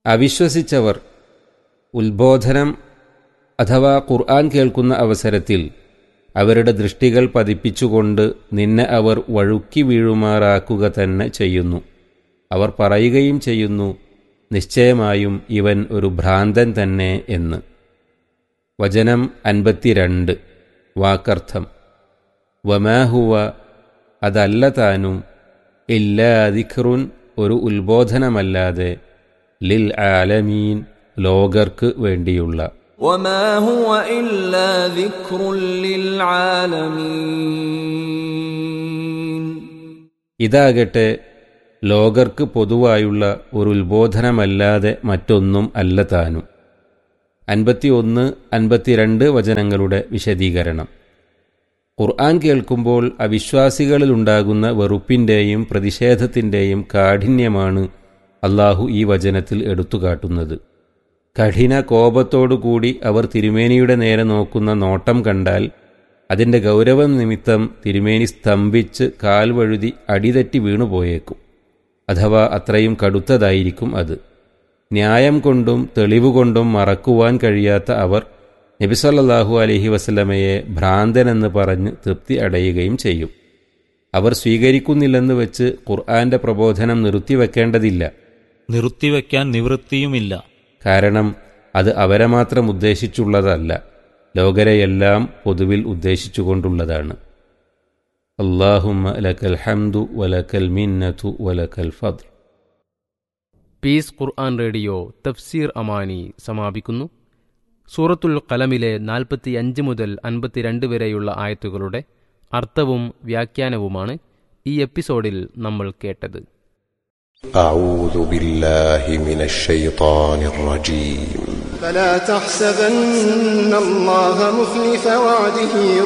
അവിശ്വസിച്ചവർ ഉത്ബോധനം അഥവാ ഖുർആൻ കേൾക്കുന്ന അവസരത്തിൽ അവരുടെ ദൃഷ്ടികൾ പതിപ്പിച്ചുകൊണ്ട് നിന്നെ അവർ വഴുക്കി വീഴുമാറാക്കുക തന്നെ ചെയ്യുന്നു അവർ പറയുകയും ചെയ്യുന്നു നിശ്ചയമായും ഇവൻ ഒരു ഭ്രാന്തൻ തന്നെ എന്ന് വചനം അൻപത്തിരണ്ട് വാക്കർത്ഥം വമാഹുവ അതല്ല താനും ഇല്ലാദിഖറുൻ ഒരു ഉത്ബോധനമല്ലാതെ ലിൽ ആലമീൻ ലോകർക്ക് വേണ്ടിയുള്ള وما هو إلا ذكر للعالمين ഇതാകട്ടെ ലോകർക്ക് പൊതുവായുള്ള ഒരു ഉത്ബോധനമല്ലാതെ മറ്റൊന്നും അല്ല താനും അൻപത്തിയൊന്ന് അൻപത്തിരണ്ട് വചനങ്ങളുടെ വിശദീകരണം ഖുർആൻ കേൾക്കുമ്പോൾ അവിശ്വാസികളിലുണ്ടാകുന്ന വെറുപ്പിൻ്റെയും പ്രതിഷേധത്തിൻ്റെയും കാഠിന്യമാണ് അള്ളാഹു ഈ വചനത്തിൽ എടുത്തുകാട്ടുന്നത് കഠിന കോപത്തോടുകൂടി അവർ തിരുമേനിയുടെ നേരെ നോക്കുന്ന നോട്ടം കണ്ടാൽ അതിൻ്റെ ഗൗരവം നിമിത്തം തിരുമേനി സ്തംഭിച്ച് കാൽ വഴുതി അടിതെറ്റി വീണുപോയേക്കും അഥവാ അത്രയും കടുത്തതായിരിക്കും അത് ന്യായം കൊണ്ടും തെളിവുകൊണ്ടും മറക്കുവാൻ കഴിയാത്ത അവർ നബിസല്ലാഹു അലഹി വസല്ലമയെ ഭ്രാന്തനെന്ന് പറഞ്ഞ് തൃപ്തി അടയുകയും ചെയ്യും അവർ സ്വീകരിക്കുന്നില്ലെന്ന് വെച്ച് ഖുർആന്റെ പ്രബോധനം നിർത്തിവെക്കേണ്ടതില്ല നിർത്തിവെക്കാൻ നിവൃത്തിയുമില്ല കാരണം അത് അവരെ മാത്രം ഉദ്ദേശിച്ചുള്ളതല്ല ലോകരെയെല്ലാം പൊതുവിൽ ഉദ്ദേശിച്ചുകൊണ്ടുള്ളതാണ് അള്ളാഹുമ്മ ലക്കൽ ഹംദു വലക്കൽ മിന്നതു വലക്കൽ ഫദ്ൽ പീസ് ഖുർആൻ റേഡിയോ തഫ്സീർ അമാനി സമാപിക്കുന്നു സൂറത്തുൽ കലമിലെ നാൽപ്പത്തി അഞ്ച് മുതൽ അൻപത്തിരണ്ട് വരെയുള്ള ആയത്തുകളുടെ അർത്ഥവും വ്യാഖ്യാനവുമാണ് ഈ എപ്പിസോഡിൽ നമ്മൾ കേട്ടത് أعوذ بالله من الشيطان الرجيم فلا تحسبن الله مخلف وعده